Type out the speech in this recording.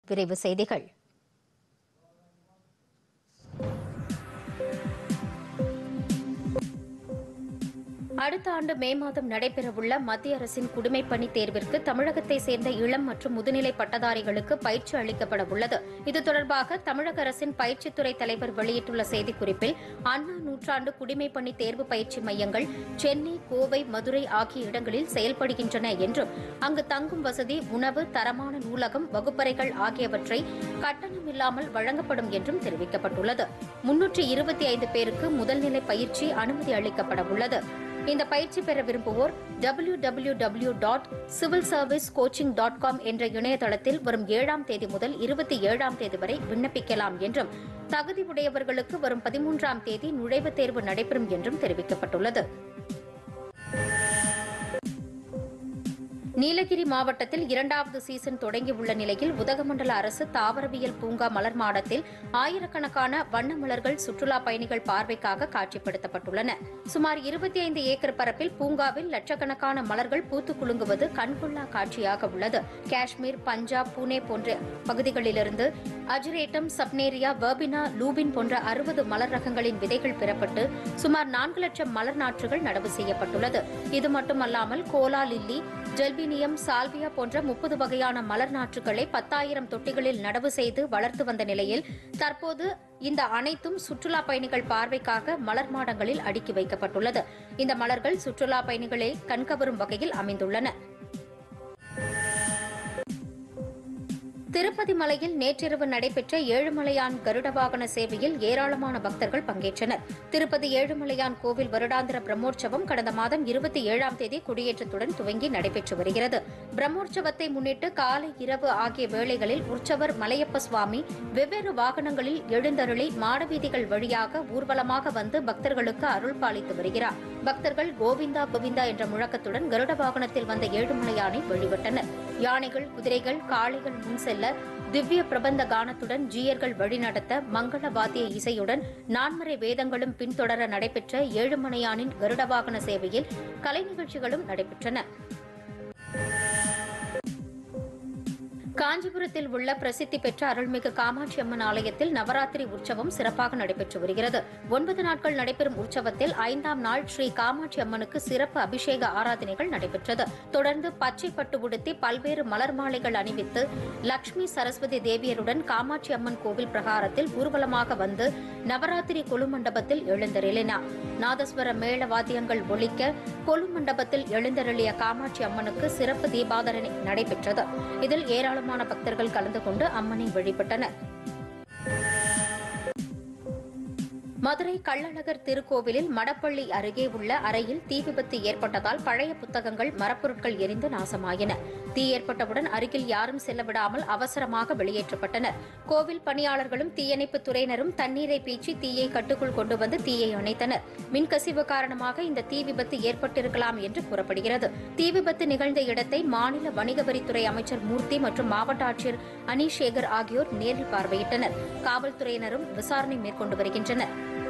விரைவு செய்திகள் அடுத்த ஆண்டு மே மாதம் நடைபெறவுள்ள மத்திய அரசின் குடிமைப்பணி தேர்விற்கு தமிழகத்தை சேர்ந்த இளம் மற்றும் முதுநிலை பட்டதாரிகளுக்கு பயிற்சி அளிக்கப்பட உள்ளது இது தொடர்பாக தமிழக அரசின் பயிற்சித்துறை தலைவர் வெளியிட்டுள்ள செய்திக்குறிப்பில் அண்ணா நூற்றாண்டு குடிமைப்பணி தேர்வு பயிற்சி மையங்கள் சென்னை கோவை மதுரை ஆகிய இடங்களில் செயல்படுகின்றன என்றும் அங்கு தங்கும் வசதி உணவு தரமான நூலகம் வகுப்பறைகள் ஆகியவற்றை கட்டணமில்லாமல் வழங்கப்படும் என்றும் தெரிவிக்கப்பட்டுள்ளது முன்னூற்று இருபத்தி ஐந்து பேருக்கு முதல்நிலை பயிற்சி அனுமதி அளிக்கப்பட உள்ளது இந்த பயிற்சி பெற விரும்புவோர் W W W dot civil service coaching dot com என்ற இணையதளத்தில் வரும் ஏழாம் தேதி முதல் இருபத்தி ஏழாம் தேதி வரை விண்ணப்பிக்கலாம் என்றும் தகுதி உடையவர்களுக்கு வரும் பதிமூன்றாம் தேதி நுழைவுத் தேர்வு நடைபெறும் என்றும் தெரிவிக்கப்பட்டுள்ளது நீலகிரி மாவட்டத்தில் இரண்டாவது சீசன் தொடங்கியுள்ள நிலையில் உதகமண்டல அரசு தாவரவியல் பூங்கா மலர் மாடத்தில் ஆயிரக்கணக்கான வண்ண மலர்கள் சுற்றுலா பயணிகள் பார்வைக்காக காட்சிப்படுத்தப்பட்டுள்ளன சுமார் இருபத்தி ஐந்து ஏக்கர் பரப்பில் பூங்காவில் லட்சக்கணக்கான மலர்கள் பூத்து குலுங்குவது கண்கொள்ளா காட்சியாக உள்ளது காஷ்மீர் பஞ்சாப் புனே போன்ற பகுதிகளிலிருந்து அஜிரேட்டம் சப்னேரியா வெர்பினா லூபின் போன்ற அறுபது மலர் ரகங்களின் விதைகள் பெறப்பட்டு சுமார் நான்கு லட்சம் மலர் நாற்றுகள் நடவு செய்யப்பட்டுள்ளது இது மட்டுமல்லாமல் கோலா லில்லி ஜெல்பினியம் சால்வியா போன்ற முப்பது வகையான மலர் நாற்றுகளை பத்தாயிரம் தொட்டிகளில் நடவு செய்து வளர்த்து வந்த நிலையில் தற்போது இந்த அனைத்தும் சுற்றுலா பயணிகள் பார்வைக்காக மலர் மாடங்களில் அடுக்கி வைக்கப்பட்டுள்ளது இந்த மலர்கள் சுற்றுலா பயணிகளை கண்கவரும் வகையில் அமைந்துள்ளன திருப்பதி மலையில் நேற்றிரவு நடைபெற்ற ஏழுமலையான் கருட வாகன சேவையில் ஏராளமான பக்தர்கள் பங்கேற்றனர் திருப்பதி ஏழுமலையான் கோவில் வருடாந்திர பிரம்மோற்சவம் கடந்த மாதம் இருபத்தி ஏழாம் தேதி கொடியேற்றத்துடன் துவங்கி நடைபெற்று வருகிறது பிரம்மோற்சவத்தை முன்னிட்டு காலை இரவு ஆகிய வேளைகளில் உற்சவர் மலையப்ப சுவாமி வெவ்வேறு வாகனங்களில் எழுந்தருளி மாடவீதிகள் வழியாக ஊர்வலமாக வந்து பக்தர்களுக்கு அருள் பாலித்து வருகிறார் பக்தர்கள் கோவிந்தா கோவிந்தா என்ற முழக்கத்துடன் கருட வாகனத்தில் வந்த ஏழுமலையானை வழிபட்டனர் யானைகள் குதிரைகள் காளைகள் முன் செல்ல திவ்ய பிரபந்த கானத்துடன் ஜீயர்கள் வழிநடத்த மங்கள வாத்திய இசையுடன் நான்மறை வேதங்களும் பின்தொடர நடைபெற்ற ஏழுமலையானின் கருட வாகன சேவையில் கலை நிகழ்ச்சிகளும் நடைபெற்றன காஞ்சிபுரத்தில் உள்ள பிரசித்தி பெற்ற அருள்மிகு காமாட்சி அம்மன் ஆலயத்தில் நவராத்திரி உற்சவம் சிறப்பாக நடைபெற்று வருகிறது ஒன்பது நாட்கள் நடைபெறும் உற்சவத்தில் ஐந்தாம் நாள் ஸ்ரீ காமாட்சி அம்மனுக்கு சிறப்பு அபிஷேக ஆராதனைகள் நடைபெற்றது தொடர்ந்து பச்சை பட்டு உடுத்தி பல்வேறு மலர் மாலைகள் அணிவித்து லட்சுமி சரஸ்வதி தேவியருடன் காமாட்சி அம்மன் கோவில் பிரகாரத்தில் ஊர்வலமாக வந்து நவராத்திரி கொலு மண்டபத்தில் எழுந்தருளினார் நாதஸ்வர மேள வாத்தியங்கள் ஒலிக்க கொலு மண்டபத்தில் எழுந்தருளிய காமாட்சி அம்மனுக்கு சிறப்பு தீபாதரணை நடைபெற்றது இதில் ஏராளமான பக்தர்கள் கலந்து கொண்டு அம்மனை வழிபட்டனர் மதுரை கள்ளழகர் திருக்கோவிலில் மடப்பள்ளி அருகே உள்ள அறையில் தீ விபத்து ஏற்பட்டதால் பழைய புத்தகங்கள் மரப்பொருட்கள் எரிந்து நாசமாயின தீ ஏற்பட்டவுடன் அருகில் யாரும் செல்ல விடாமல் அவசரமாக வெளியேற்றப்பட்டனர் கோவில் பணியாளர்களும் தீயணைப்புத் துறையினரும் தண்ணீரை பீச்சி தீயை கட்டுக்குள் கொண்டு வந்து தீயை அணைத்தனர் மின்கசிவு காரணமாக இந்த தீ விபத்து ஏற்பட்டிருக்கலாம் என்று கூறப்படுகிறது தீ விபத்து நிகழ்ந்த இடத்தை மாநில வணிக வரித்துறை அமைச்சர் மூர்த்தி மற்றும் மாவட்ட ஆட்சியர் அனீஷ் சேகர் ஆகியோர் நேரில் பார்வையிட்டனர் காவல்துறையினரும் விசாரணை மேற்கொண்டு வருகின்றனர்